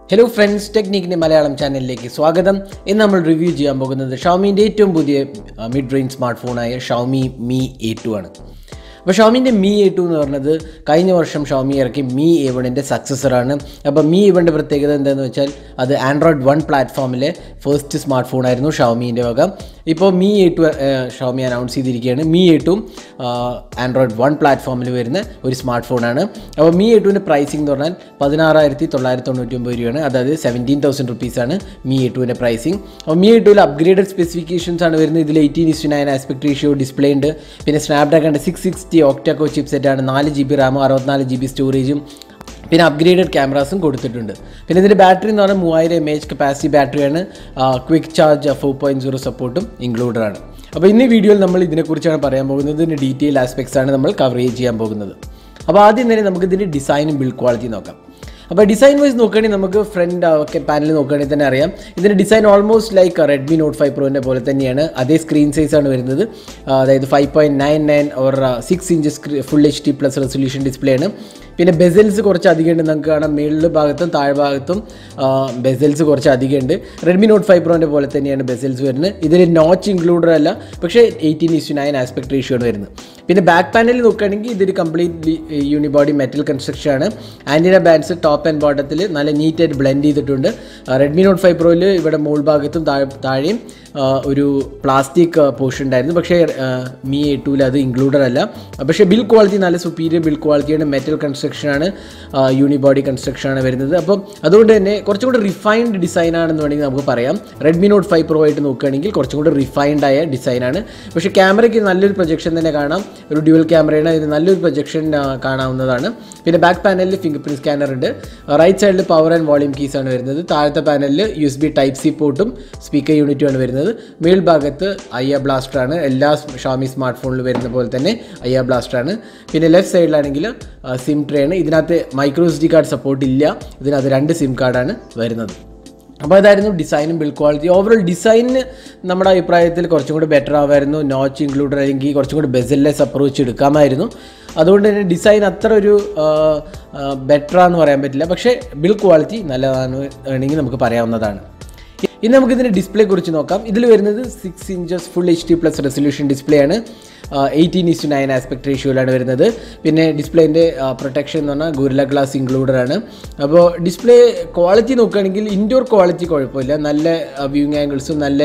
hello friends ടെക്നിക്കിൻ്റെ Malayalam ചാനലിലേക്ക് സ്വാഗതം ഇന്ന് നമ്മൾ റിവ്യൂ ചെയ്യാൻ പോകുന്നത് ഷൗമിൻ്റെ ഏറ്റവും പുതിയ മിഡ് റേഞ്ച് സ്മാർട്ട് ഫോണായ ഷൗമി മി എ ടു ആണ് അപ്പോൾ ഷോമിൻ്റെ മി എ ടു എന്ന് പറഞ്ഞത് കഴിഞ്ഞ വർഷം ഷോമി ഇറക്കി മി എ വണ്ണിൻ്റെ സക്സസറാണ് അപ്പോൾ മി എ വണ്ണിൻ്റെ പ്രത്യേകത എന്താണെന്ന് വെച്ചാൽ അത് ആൻഡ്രോയിഡ് വൺ പ്ലാറ്റ്ഫോമിലെ ഫസ്റ്റ് സ്മാർട്ട് ഫോണായിരുന്നു ഷോമീൻ്റെ വക ഇപ്പോൾ Mi A two Xiaomi announce ചെയ്തിരിക്കുകയാണ് Mi A two Android one പ്ലാറ്റ്ഫോമിൽ വരുന്ന ഒരു സ്മാർട്ട് ഫോണാണ് അപ്പോൾ മി എ ടുവിൻ്റെ പ്രൈസിംഗ് എന്ന് പറഞ്ഞാൽ പതിനാറായിരത്തി തൊള്ളായിരത്തി തൊണ്ണൂറ്റി ഒമ്പത് രൂപയാണ് അതായത് സെവൻറ്റീൻ തൗസൻഡ് റുപ്പീസാണ് മി എ ടുവിൻ്റെ പ്രൈസിംഗ് അപ്പോൾ മി എ ടുവിൽ അപ്ഗ്രേഡഡ് സ്പെസിഫിക്കേഷൻസ് ആണ് വരുന്നത് ഇതിൽ eighteen is to nine aspect ratio display ഉണ്ട് പിന്നെ സ്നാപ്ഡ്രാഗണിൻ്റെ സിക്സ് സിക്സ്റ്റി ഓക്ടാക്കോ ചിപ്സെറ്റ് ആണ് നാല് ജി ബി റാമും അറുപത്തിനാല് ജി ബി സ്റ്റോറേജും പിന്നെ അപ്ഗ്രേഡഡ് ക്യാമറാസും കൊടുത്തിട്ടുണ്ട് പിന്നെ ഇതിൻ്റെ ബാറ്ററി എന്ന് പറഞ്ഞാൽ മൂവായിരം എം എച്ച് കപ്പാസിറ്റി ബാറ്ററിയാണ് quick charge four point zero സപ്പോർട്ടും ഇൻക്ലൂഡഡ് ആണ് അപ്പോൾ ഇന്ന് വീഡിയോയിൽ നമ്മൾ ഇതിനെക്കുറിച്ചാണ് പറയാൻ പോകുന്നത് ഇതിൻ്റെ ഡീറ്റെയിൽ ആസ്പെക്ട്സ് ആണ് നമ്മൾ കവറേജ് ചെയ്യാൻ പോകുന്നത് അപ്പോൾ ആദ്യം തന്നെ നമുക്ക് ഇതിൻ്റെ ഡിസൈനും ബിൽഡ് ക്വാളിറ്റി നോക്കാം അപ്പോൾ ഡിസൈൻ വൈസ് നോക്കുകയാണെങ്കിൽ നമുക്ക് ഫ്രണ്ട് ഒക്കെ പാനൽ നോക്കുകയാണെങ്കിൽ തന്നെ അറിയാം ഇതിൻ്റെ design almost like Redmi not five പ്രോൻ്റെ പോലെ തന്നെയാണ് അതേ സ്ക്രീൻ സൈസ് ആണ് വരുന്നത് ആ, അതായത് five point nine nine or six inches full H D plus resolution display ആണ് പിന്നെ ബെസൽസ് കുറച്ച് അധികം ഉണ്ട് നമുക്ക് കാണാം മേളിൽ ഭാഗത്തും താഴ്ഭാഗത്തും ബെസൽസ് കുറച്ച് അധികം ഉണ്ട് റെഡ്മി നോട്ട് ഫൈവ് പ്രോൻ്റെ പോലെ തന്നെയാണ് ബെസൽസ് വരുന്നത് ഇതിൽ നോച്ച് ഇൻക്ലൂഡഡ് അല്ല പക്ഷേ eighteen is to nine aspect ratio ആണ് വരുന്നത് പിന്നെ ബാക്ക് പാനലിൽ നോക്കുകയാണെങ്കിൽ ഇതൊരു കംപ്ലീറ്റ്ലി യൂണിബോഡി മെറ്റൽ കൺസ്ട്രക്ഷൻ ആണ് ആൻറ്റിന ബാൻഡ്സ് ടോപ്പ് ആൻഡ് ബോട്ടത്തിൽ നല്ല നീറ്റായിട്ട് ബ്ലെൻഡ് ചെയ്തിട്ടുണ്ട് റെഡ്മി നോട്ട് ഫൈവ് പ്രോയിൽ ഇവിടെ മുകൾ ഭാഗത്തും താഴെ താഴെയും ആ, ഒരു പ്ലാസ്റ്റിക് പോർഷൻ ഉണ്ടായിരുന്നു പക്ഷേ മി എ ടൂവിൽ അത് ഇൻക്ലൂഡഡ് അല്ല പക്ഷേ ബിൽ ക്വാളിറ്റി നല്ല സുപ്പീരിയർ ബിൽ ക്വാളിറ്റിയാണ് മെറ്റൽ കൺസ്ട്രക്ഷനാണ് യൂണിബോഡി കൺസ്ട്രക്ഷനാണ് വരുന്നത് അപ്പം അതുകൊണ്ട് തന്നെ കുറച്ചും കൂടി റിഫൈൻഡ് ഡിസൈൻ ആണെന്ന് വേണമെങ്കിൽ നമുക്ക് പറയാം റെഡ്മി നോട്ട് ഫൈവ് പ്രോ ആയിട്ട് നോക്കുകയാണെങ്കിൽ കുറച്ചും കൂടി റിഫൈൻഡ് ആയ ഡിസൈനാണ് പക്ഷേ ക്യാമറയ്ക്ക് നല്ലൊരു പ്രൊജക്ഷൻ തന്നെ കാണാം ഒരു ഡ്യുവൽ ക്യാമറയാണ് ഇത് നല്ലൊരു പ്രൊജക്ഷൻ കാണാവുന്നതാണ് പിന്നെ ബാക്ക് പാനലിൽ ഫിംഗർ പ്രിൻറ്റ് സ്കാനർ ഉണ്ട് റൈറ്റ് സൈഡിൽ പവർ ആൻഡ് വോളിയം കീസ് ആണ് വരുന്നത് താഴത്തെ പാനലിൽ U S B type C പോർട്ടും സ്പീക്കർ യൂണിറ്റും ആണ് വരുന്നത് മേൽ ഭാഗത്ത് ഐ ബ്ലാസ്റ്റർ ആണ് എല്ലാ ഷാമി സ്മാർട്ട് ഫോണിൽ വരുന്ന പോലെ തന്നെ ഐ ബ്ലാസ്റ്റർ ആണ് പിന്നെ ലെഫ്റ്റ് സൈഡിലാണെങ്കിൽ സിം ട്രേ ആണ് ഇതിനകത്ത് micro S D card support ഇല്ല ഇതിനകത്ത് രണ്ട് സിം കാർഡാണ് വരുന്നത് അപ്പോൾ അതായിരുന്നു ഡിസൈനും ബിൽഡ് ക്വാളിറ്റി ഓവറോൾ ഡിസൈനിന് നമ്മുടെ അഭിപ്രായത്തിൽ കുറച്ചും കൂടി ബെറ്റർ ആവായിരുന്നു നോച്ച് ഇൻക്ലൂഡഡ് അല്ലെങ്കിൽ കുറച്ചും കൂടി ബെസൽലെസ് അപ്രോച്ച് എടുക്കാമായിരുന്നു അതുകൊണ്ട് തന്നെ ഡിസൈൻ അത്ര ഒരു ബെറ്റർ ആണെന്ന് പറയാൻ പറ്റില്ല പക്ഷേ ബിൽഡ് ക്വാളിറ്റി നല്ലതാണ് വേണമെങ്കിൽ നമുക്ക് പറയാവുന്നതാണ് ഇനി നമുക്ക് ഇതിൻ്റെ ഡിസ്പ്ലേ കുറിച്ച് നോക്കാം ഇതിൽ വരുന്നത് six inches full H D plus resolution display ആണ് എയ്റ്റീൻ ഇസ്റ്റു നയൻ ആസ്പെക്ട് റേഷ്യോയിലാണ് വരുന്നത് പിന്നെ ഡിസ്പ്ലേൻ്റെ പ്രൊട്ടക്ഷൻ എന്ന് പറഞ്ഞാൽ ഗുരുല ഗ്ലാസ് ഇൻക്ലൂഡഡ് ആണ് അപ്പോൾ ഡിസ്പ്ലേ ക്വാളിറ്റി നോക്കുകയാണെങ്കിൽ ഇൻഡോർ ക്വാളിറ്റി കുഴപ്പമില്ല നല്ല വ്യൂയിങ് ആംഗിൾസും നല്ല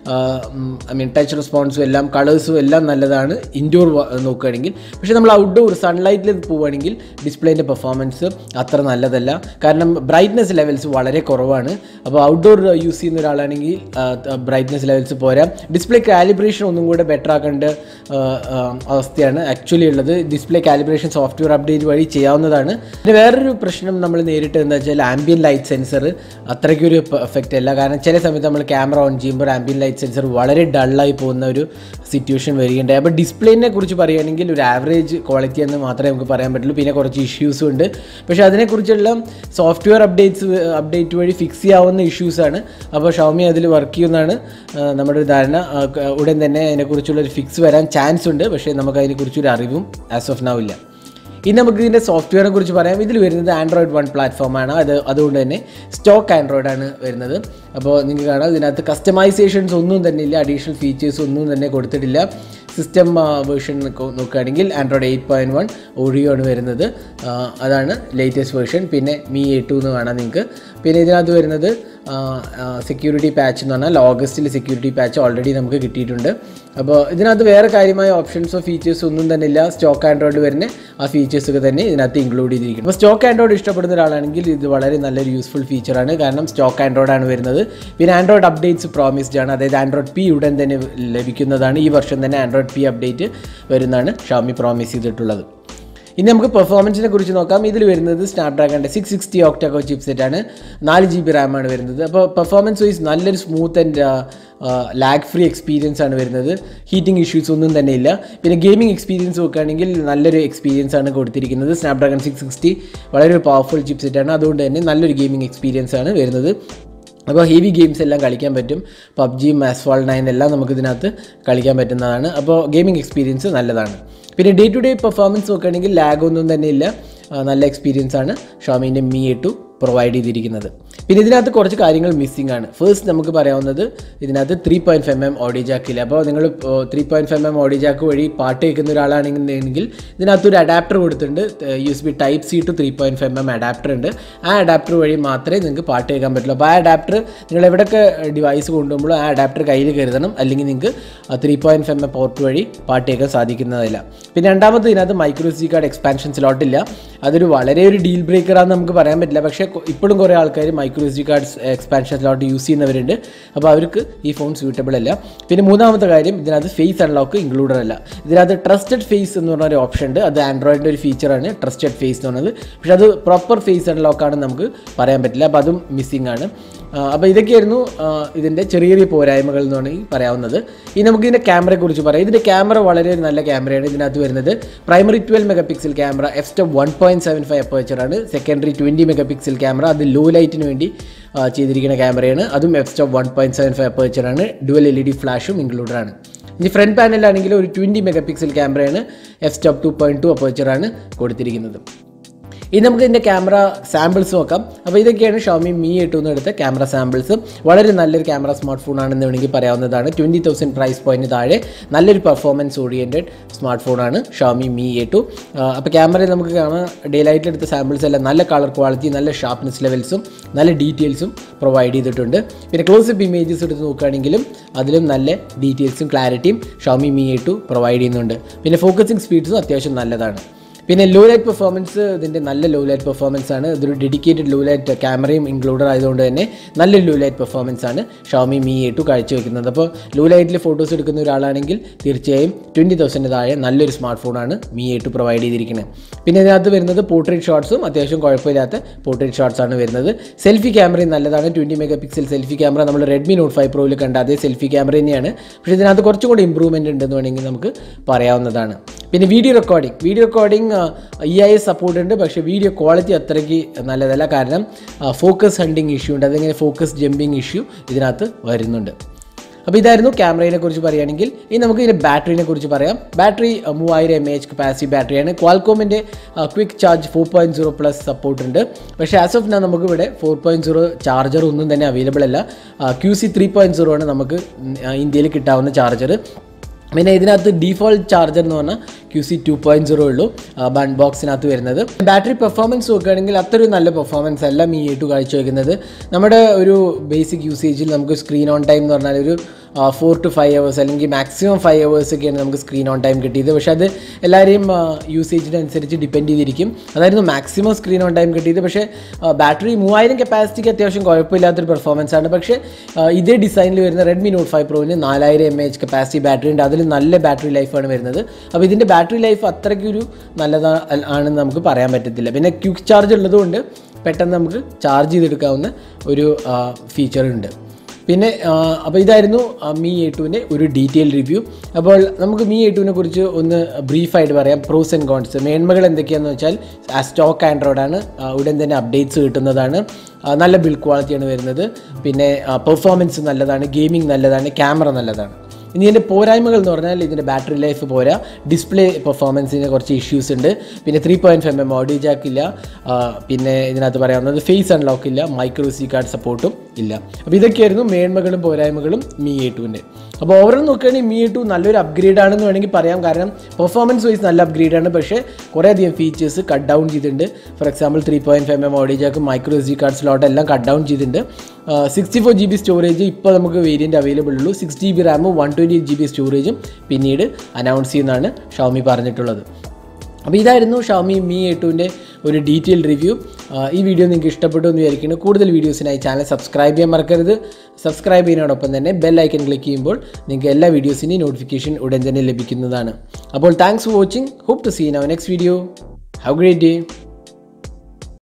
ഐ മീൻ ടച്ച് റെസ്പോൺസും എല്ലാം കളേഴ്സും എല്ലാം നല്ലതാണ് ഇൻഡോർ നോക്കുകയാണെങ്കിൽ പക്ഷേ നമ്മൾ ഔട്ട്ഡോർ സൺലൈറ്റിൽ പോവുകയാണെങ്കിൽ ഡിസ്പ്ലേൻ്റെ പെർഫോമൻസ് അത്ര നല്ലതല്ല കാരണം ബ്രൈറ്റ്നെസ് ലെവൽസ് വളരെ കുറവാണ് അപ്പോൾ ഔട്ട്ഡോർ യൂസ് ചെയ്യുന്ന ഒരാളാണെങ്കിൽ ബ്രൈറ്റ്നെസ് ലെവൽസ് പോരാ ഡിസ്പ്ലേ കാലിബ്രേഷൻ ഒന്നും കൂടെ ബെറ്റർ ആക്കേണ്ട ആ, ആ, അവസ്ഥയാണ് ആക്ച്വലി ഉള്ളത് ഡിസ്പ്ലേ കാലിബ്രേഷൻ സോഫ്റ്റ്വെയർ അപ്ഡേറ്റ് വഴി ചെയ്യാവുന്നതാണ് പിന്നെ വേറൊരു പ്രശ്നം നമ്മൾ നേരിട്ട് എന്താ വെച്ചാൽ ആംബിയൻ ലൈറ്റ് സെൻസർ അത്രയ്ക്കൊരു എഫക്റ്റ് അല്ല കാരണം ചില സമയത്ത് നമ്മൾ ക്യാമറ ഓൺ ചെയ്യുമ്പോൾ ആംബിയൻ ലൈറ്റ് സെൻസർ വളരെ ഡള്ളായി പോകുന്ന ഒരു സിറ്റുവേഷൻ വരികയുണ്ടായി അപ്പോൾ ഡിസ്പ്ലേനെ കുറിച്ച് പറയുകയാണെങ്കിൽ ഒരു ആവറേജ് ക്വാളിറ്റി എന്ന് മാത്രമേ നമുക്ക് പറയാൻ പറ്റുള്ളൂ പിന്നെ കുറച്ച് ഇഷ്യൂസും ഉണ്ട് പക്ഷേ അതിനെക്കുറിച്ചുള്ള സോഫ്റ്റ്വെയർ അപ്ഡേറ്റ്സ് അപ്ഡേറ്റ് വഴി ഫിക്സ് ചെയ്യാവുന്ന ഇഷ്യൂസാണ് അപ്പോൾ ഷൗമി അതിൽ വർക്ക് ചെയ്യുമെന്നാണ് ആ, നമ്മുടെ ഒരു ധാരണ ആ, ക- ഉടൻ തന്നെ അതിനെക്കുറിച്ചുള്ള ഒരു ഫിക്സ് വരാൻ ചാൻസ് ഉണ്ട് പക്ഷേ നമുക്ക് അതിനെക്കുറിച്ചൊരു അറിവും ആസ് ഓഫ് നൗ ഇല്ല ഇനി നമുക്ക് ഇതിൻ്റെ സോഫ്റ്റ്വെയറിനെ കുറിച്ച് പറയാം ഇതിൽ വരുന്നത് ആൻഡ്രോയിഡ് വൺ പ്ലാറ്റ്ഫോമാണ് അത് അതുകൊണ്ട് തന്നെ സ്റ്റോക്ക് ആൻഡ്രോയിഡ് ആണ് വരുന്നത് അപ്പോൾ നിങ്ങൾക്ക് കാണാം ഇതിനകത്ത് കസ്റ്റമൈസേഷൻസ് ഒന്നും തന്നെ ഇല്ല അഡീഷണൽ ഫീച്ചേഴ്സ് ഒന്നും തന്നെ കൊടുത്തിട്ടില്ല സിസ്റ്റം വേർഷൻ നോക്കുകയാണെങ്കിൽ Android eight point one Oreo ആണ് വരുന്നത് ആ, അതാണ് ലേറ്റസ്റ്റ് വേർഷൻ പിന്നെ മീ എ ടു എന്ന് കാണാം നിങ്ങൾക്ക് പിന്നെ ഇതിനകത്ത് വരുന്നത് സെക്യൂരിറ്റി പാച്ച് എന്ന് പറഞ്ഞാൽ ഓഗസ്റ്റിൽ സെക്യൂരിറ്റി പാച്ച് ഓൾറെഡി നമുക്ക് കിട്ടിയിട്ടുണ്ട് അപ്പോൾ ഇതിനകത്ത് വേറെ കാര്യമായ ഓപ്ഷൻസോ ഫീച്ചേഴ്സോ ഒന്നും തന്നെ ഇല്ല സ്റ്റോക്ക് ആൻഡ്രോയിഡ് വരുന്ന ആ ഫീച്ചേഴ്സ് ഒക്കെ തന്നെ ഇതിനകത്ത് ഇൻക്ലൂഡ് ചെയ്തിരിക്കുന്നു അപ്പോൾ സ്റ്റോക്ക് ആൻഡ്രോയിഡ് ഇഷ്ടപ്പെടുന്ന ഒരാളാണെങ്കിൽ ഇത് വളരെ നല്ലൊരു യൂസ്ഫുൾ ഫീച്ചറാണ് കാരണം സ്റ്റോക്ക് ആൻഡ്രോയിഡ് ആണ് വരുന്നത് പിന്നെ ആൻഡ്രോയിഡ് അപ്ഡേറ്റ്സ് പ്രോമിസ്ഡ് ആണ് അതായത് ആൻഡ്രോയിഡ് പി ഉടൻ തന്നെ ലഭിക്കുന്നതാണ് ഈ വർഷം തന്നെ ആൻഡ്രോയിഡ് പി അപ്ഡേറ്റ് വരുന്നതാണ് ഷാമി പ്രോമിസ് ചെയ്തിട്ടുള്ളത് ഇനി നമുക്ക് പെർഫോമൻസിനെ കുറിച്ച് നോക്കാം ഇതിൽ വരുന്നത് സ്നാപ്ഡ്രാഗണിൻ്റെ സിക്സ് സിക്സ്റ്റി ഓക്ടാക്കോ ചിപ്സെറ്റ് ആണ് നാല് ജി ബി റാമാണ് വരുന്നത് അപ്പോൾ പെർഫോമൻസ് വൈസ് നല്ലൊരു smooth and lag free experience ആണ് വരുന്നത് ഹീറ്റിംഗ് ഇഷ്യൂസ് ഒന്നും തന്നെ ഇല്ല പിന്നെ ഗെയിമിംഗ് എക്സ്പീരിയൻസ് നോക്കുകയാണെങ്കിൽ നല്ലൊരു എക്സ്പീരിയൻസ് ആണ് കൊടുത്തിരിക്കുന്നത് സ്നാപ്ഡ്രാഗൺ സിക്സ് സിക്സ്റ്റി വളരെ ഒരു പവർഫുൾ ചിപ്സെറ്റ് ആണ് അതുകൊണ്ട് തന്നെ നല്ലൊരു ഗെയിമിംഗ് എക്സ്പീരിയൻസ് ആണ് വരുന്നത് അപ്പോൾ ഹെവി ഗെയിംസ് എല്ലാം കളിക്കാൻ പറ്റും പബ്ജി മാസ്ഫാൾ നയൻ എല്ലാം നമുക്ക് ഇതിനകത്ത് കളിക്കാൻ പറ്റുന്നതാണ് അപ്പോൾ ഗെയിമിംഗ് എക്സ്പീരിയൻസ് നല്ലതാണ് പിന്നെ ഡേ ടു ഡേ പെർഫോമൻസ് നോക്കുകയാണെങ്കിൽ ലാഗ് ഒന്നും തന്നെ ഇല്ല ആ, നല്ല എക്സ്പീരിയൻസ് ആണ് ഷോമീൻ്റെ മി എ ടു പ്രൊവൈഡ് ചെയ്തിരിക്കുന്നത് പിന്നെ ഇതിനകത്ത് കുറച്ച് കാര്യങ്ങൾ മിസ്സിംഗ് ആണ് ഫസ്റ്റ് നമുക്ക് പറയാവുന്നത് ഇതിനകത്ത് three point five M audio jack ഇല്ല അപ്പോൾ നിങ്ങൾ three point five M audio jack വഴി പാട്ട് കേൾക്കുന്ന ഒരാളാണെങ്കിൽ ഇതിനകത്ത് ഒരു അഡാപ്റ്റർ കൊടുത്തിട്ടുണ്ട് U S B type C to three point five M adapter ഉണ്ട് ആ അഡാപ്റ്റർ വഴി മാത്രമേ നിങ്ങൾക്ക് പാട്ട് കേൾക്കാൻ പറ്റുള്ളൂ അപ്പോൾ ആ അഡാപ്റ്റർ നിങ്ങൾ എവിടെയൊക്കെ ഡിവൈസ് കൊണ്ടുപോകുമ്പോഴും ആ അഡാപ്റ്റർ കയ്യിൽ കരുതണം അല്ലെങ്കിൽ നിങ്ങൾക്ക് three point five M port വഴി പാട്ട് കേൾക്കാൻ സാധിക്കുന്നതല്ല പിന്നെ രണ്ടാമത് ഇതിനകത്ത് മൈക്രോ സി കാർഡ് എക്സ്പാൻഷൻ സ്ലോട്ടില്ല അതൊരു വളരെ ഒരു ഡീൽ ബ്രേക്കറാന്ന് നമുക്ക് പറയാൻ പറ്റില്ല പക്ഷേ കൊ- ഇപ്പോഴും കുറേ ആൾക്കാർ micro C card expansion slot use ചെയ്യുന്നവരുണ്ട് അപ്പോൾ അവർക്ക് ഈ ഫോൺ സ്യൂട്ടബിൾ അല്ല പിന്നെ മൂന്നാമത്തെ കാര്യം ഇതിനകത്ത് ഫേസ് അൺലോക്ക് ഇൻക്ലൂഡഡ് അല്ല ഇതിനകത്ത് ട്രസ്റ്റഡ് ഫേസ് എന്ന് പറഞ്ഞ ഒരു ഓപ്ഷൻ ഉണ്ട് അത് ആൻഡ്രോയിഡിൻ്റെ ഒരു ഫീച്ചറാണ് ട്രസ്റ്റഡ് ഫേസ് എന്ന് പറയുന്നത് പക്ഷേ അത് പ്രോപ്പർ ഫേസ് അൺലോക്ക് ആണെന്ന് നമുക്ക് പറയാൻ പറ്റില്ല അപ്പോൾ അതും മിസ്സിംഗ് ആണ് അപ്പോൾ ഇതൊക്കെയായിരുന്നു ആ, ഇതിൻ്റെ ചെറിയ ചെറിയ പോരായ്മകൾ എന്ന് വേണമെങ്കിൽ പറയാവുന്നത് ഇനി നമുക്ക് ഇതിൻ്റെ ക്യാമറയെ കുറിച്ച് പറയാം ഇതിൻ്റെ ക്യാമറ വളരെ ഒരു നല്ല ക്യാമറയാണ് ഇതിനകത്ത് വരുന്നത് primary twelve mega pixel camera F step one point seven five അപ്പേച്ചറാണ് secondary twenty mega pixel camera അത് ലോ ലൈറ്റിന് വേണ്ടി ആ, ചെയ്തിരിക്കുന്ന ക്യാമറയാണ് അതും F step one point seven five അപ്പേച്ചറാണ് ഡുവൽ എൽ ഇ ഡി ഫ്ലാഷും ഇൻക്ലൂഡഡ് ആണ് ഇനി ഫ്രണ്ട് പാനലാണെങ്കിൽ ഒരു ട്വൻറ്റി മെഗാ പിക്സൽ ക്യാമറയാണ് F step two point two അപ്പേച്ചറാണ് കൊടുത്തിരിക്കുന്നത് ഇനി നമുക്ക് ഇതിൻ്റെ ക്യാമറ സാമ്പിൾസ് നോക്കാം അപ്പോൾ ഇതൊക്കെയാണ് ഷോമി മീ എട്ട് എന്ന് എടുത്ത ക്യാമറ സാമ്പിൾസ് വളരെ നല്ലൊരു ക്യാമറ സ്മാർട്ട് ഫോൺ ആണെന്ന് വേണമെങ്കിൽ പറയാവുന്നതാണ് ട്വൻറ്റി തൗസൻഡ് പ്രൈസ് പോയിന്റ് താഴെ നല്ലൊരു പെർഫോമൻസ് ഓറിയൻറ്റഡ് സ്മാർട്ട് ഫോണാണ് ഷോമി മീ എ ടു അപ്പോൾ ക്യാമറയിൽ നമുക്ക് കാണാം ഡേ ലൈറ്റിൽ എടുത്ത സാമ്പിൾസ് എല്ലാം നല്ല കളർ ക്വാളിറ്റി നല്ല ഷാർപ്നെസ് ലെവൽസും നല്ല ഡീറ്റെയിൽസും പ്രൊവൈഡ് ചെയ്തിട്ടുണ്ട് പിന്നെ ക്ലോസപ്പ് ഇമേജസ് എടുത്ത് നോക്കുകയാണെങ്കിലും അതിലും നല്ല ഡീറ്റെയിൽസും ക്ലാരിറ്റിയും Xiaomi Mi A two provide ചെയ്യുന്നുണ്ട് പിന്നെ ഫോക്കസിങ് സ്പീഡ്സും അത്യാവശ്യം നല്ലതാണ് പിന്നെ ലോ ലൈറ്റ് പെർഫോമൻസ് ഇതിൻ്റെ നല്ല ലോ ലൈറ്റ് പെർഫോമൻസ് ആണ് ഇതൊരു ഡെഡിക്കേറ്റഡ് ലോ ലൈറ്റ് ക്യാമറയും ഇൻക്ലൂഡഡ് ആയതുകൊണ്ട് തന്നെ നല്ലൊരു ലോ ലൈറ്റ് പെർഫോമൻസ് ആണ് ഷോമി മീ എ ടു കാഴ്ചവെക്കുന്നത് അപ്പോൾ ലോ ലൈറ്റിൽ ഫോട്ടോസ് എടുക്കുന്ന ഒരാളാണെങ്കിൽ തീർച്ചയായും ട്വൻറ്റി തൗസൻഡ് താഴെ നല്ലൊരു സ്മാർട്ട് ഫോണാണ് മീ എ ടു പ്രൊവൈഡ് ചെയ്തിരിക്കുന്നത് പിന്നെ ഇതിനകത്ത് വരുന്നത് പോർട്രേറ്റ് ഷോട്ട്സും അത്യാവശ്യം കുഴപ്പമില്ലാത്ത പോർട്രേറ്റ് ഷോട്ട്സ് ആണ് വരുന്നത് സെൽഫി ക്യാമറയും നല്ലതാണ് twenty mega pixel selfie camera നമ്മൾ റെഡ്മി നോട്ട് ഫൈവ് പ്രോയിൽ കണ്ട അതേ സെൽഫി ക്യാമറ തന്നെയാണ് പക്ഷേ ഇതിനകത്ത് കുറച്ചും കൂടി ഇമ്പ്രൂവ്മെൻറ്റ് ഉണ്ടെന്ന് വേണമെങ്കിൽ നമുക്ക് പറയാവുന്നതാണ് പിന്നെ video recording video recording E I S support ഉണ്ട് പക്ഷേ വീഡിയോ ക്വാളിറ്റി അത്രയ്ക്ക് നല്ലതല്ല കാരണം ഫോക്കസ് ഹണ്ടിങ് ഇഷ്യൂ ഉണ്ട് അതിങ്ങനെ ഫോക്കസ് ജമ്പിങ് ഇഷ്യൂ ഇതിനകത്ത് വരുന്നുണ്ട് അപ്പോൾ ഇതായിരുന്നു ക്യാമറയെ കുറിച്ച് പറയുകയാണെങ്കിൽ ഇനി നമുക്ക് ഇതിൻ്റെ ബാറ്ററിനെ കുറിച്ച് പറയാം ബാറ്ററി മൂവായിരം എം എച്ച് കപ്പാസിറ്റി ബാറ്ററിയാണ് ക്വാൽകോമിൻ്റെ quick charge four point zero plus support ഉണ്ട് പക്ഷേ ആസ് ഓഫ് നാ നമുക്ക് ഇവിടെ ഫോർ പോയിൻറ്റ് സീറോ ചാർജർ ഒന്നും തന്നെ അവൈലബിൾ അല്ല Q C three point zero ആണ് നമുക്ക് ഇന്ത്യയിൽ കിട്ടാവുന്ന ചാർജർ പിന്നെ ഇതിനകത്ത് ഡീഫോൾട്ട് ചാർജർ എന്ന് പറഞ്ഞാൽ Q C two point zero ഉള്ളൂ ബൺ ബോക്സിനകത്ത് വരുന്നത് ബാറ്ററി പെർഫോമൻസ് നോക്കുകയാണെങ്കിൽ അത്രയും നല്ല പെർഫോമൻസ് അല്ല മീ ടു കാഴ്ചവെക്കുന്നത് നമ്മുടെ ഒരു ബേസിക് യൂസേജിൽ നമുക്ക് സ്ക്രീൻ ഓൺ ടൈം എന്ന് പറഞ്ഞാൽ ഒരു ഫോർ ടു ഫൈവ് അവേഴ്സ് അല്ലെങ്കിൽ മാക്സിമം ഫൈവ് അവേഴ്സ് ഒക്കെയാണ് നമുക്ക് സ്ക്രീൻ ഓൺ ടൈം കിട്ടിയത് പക്ഷേ അത് എല്ലാവരെയും യൂസേജിനനുസരിച്ച് ഡിപ്പെൻഡ് ചെയ്തിരിക്കും അതായിരുന്നു മാക്സിമം സ്ക്രീൻ ഓൺ ടൈം കിട്ടിയത് പക്ഷേ ബാറ്ററി മൂവായിരം കപ്പാസിറ്റിക്ക് അത്യാവശ്യം കുഴപ്പമില്ലാത്തൊരു പെർഫോമൻസ് ആണ് പക്ഷേ ആ, ഇതേ ഡിസൈനിൽ വരുന്ന റെഡ്മി നോട്ട് ഫൈവ് പ്രോവിന് നാലായിരം എം എച്ച് കപ്പാസിറ്റി ബാറ്ററി ഉണ്ട് അതിൽ നല്ല ബാറ്ററി ലൈഫാണ് വരുന്നത് അപ്പോൾ ഇതിൻ്റെ ബാറ്ററി ലൈഫ് അത്രയ്ക്കൊരു നല്ലതാ ആണെന്ന് നമുക്ക് പറയാൻ പറ്റത്തില്ല പിന്നെ ക്വിക്ക് ചാർജ് ഉള്ളതുകൊണ്ട് പെട്ടെന്ന് നമുക്ക് ചാർജ് ചെയ്തെടുക്കാവുന്ന ഒരു ഫീച്ചർ ഉണ്ട് പിന്നെ അപ്പോൾ ഇതായിരുന്നു ആ, മീ എ ടുവിൻ്റെ ഒരു ഡീറ്റെയിൽ റിവ്യൂ അപ്പോൾ നമുക്ക് മീ എ ടുവിനെ കുറിച്ച് ഒന്ന് ബ്രീഫായിട്ട് പറയാം പ്രോസ് ആൻഡ് കോൺസ് മേന്മകൾ എന്തൊക്കെയാണെന്ന് വെച്ചാൽ ആ സ്റ്റോക്ക് ആൻഡ്രോയിഡാണ് ആ, ഉടൻ തന്നെ അപ്ഡേറ്റ്സ് കിട്ടുന്നതാണ് ആ, നല്ല ബിൽഡ് ക്വാളിറ്റിയാണ് വരുന്നത് പിന്നെ പെർഫോമൻസ് നല്ലതാണ് ഗെയിമിംഗ് നല്ലതാണ് ക്യാമറ നല്ലതാണ് ഇനി ഇതിൻ്റെ പോരായ്മകൾ എന്ന് പറഞ്ഞാൽ ഇതിൻ്റെ ബാറ്ററി ലൈഫ് പോരാ ഡിസ്പ്ലേ പെർഫോമൻസിന് കുറച്ച് ഇഷ്യൂസ് ഉണ്ട് പിന്നെ three point five M audio jack ഇല്ല ആ, പിന്നെ ഇതിനകത്ത് പറയാവുന്നത് ഫേസ് അൺലോക്ക് ഇല്ല മൈക്രോ സി കാർഡ് സപ്പോർട്ടും ഇല്ല അപ്പോൾ ഇതൊക്കെയായിരുന്നു മേന്മകളും പോരായ്മകളും മീ എ ടുവിൻ്റെ അപ്പോൾ ഓവറോൾ നോക്കുകയാണെങ്കിൽ മീ എ ടു നല്ലൊരു അപ്ഗ്രേഡ് ആണെന്ന് വേണമെങ്കിൽ പറയാം കാരണം പെർഫോമൻസ് വൈസ് നല്ല അപ്ഗ്രേഡ് ആണ് പക്ഷേ കുറേ അധികം ഫീച്ചേഴ്സ് കട്ട് ഡൗൺ ചെയ്തിട്ടുണ്ട് for example three point five M audio jack micro C card slot എല്ലാം കട്ട് ഡൗൺ ചെയ്തിട്ടുണ്ട് sixty four G B storage ഇപ്പോൾ നമുക്ക് വേരിയൻറ്റ് അവൈലബിൾ ഉള്ളൂ സിക്സ് ജി ബി റാമും വൺ ട്വൻറ്റി ജി ബി സ്റ്റോറേജും പിന്നീട് announce ചെയ്യുന്നതാണ് ഷൗമി പറഞ്ഞിട്ടുള്ളത് അപ്പോൾ ഇതായിരുന്നു ഷൗമി മീ എട്ടുവിൻ്റെ ഒരു ഡീറ്റെയിൽ റിവ്യൂ ഈ വീഡിയോ നിങ്ങൾക്ക് ഇഷ്ടപ്പെട്ടു എന്ന് വിചാരിക്കുന്നു കൂടുതൽ വീഡിയോസിനായി ചാനൽ സബ്സ്ക്രൈബ് ചെയ്യാൻ മറക്കരുത് സബ്സ്ക്രൈബ് ചെയ്യുന്നതോടൊപ്പം തന്നെ ബെൽ ഐക്കൺ ക്ലിക്ക് ചെയ്യുമ്പോൾ നിങ്ങൾക്ക് എല്ലാ വീഡിയോസിൻ്റെയും നോട്ടിഫിക്കേഷൻ ഉടൻ തന്നെ ലഭിക്കുന്നതാണ് അപ്പോൾ thanks for watching hope to see now next video have great day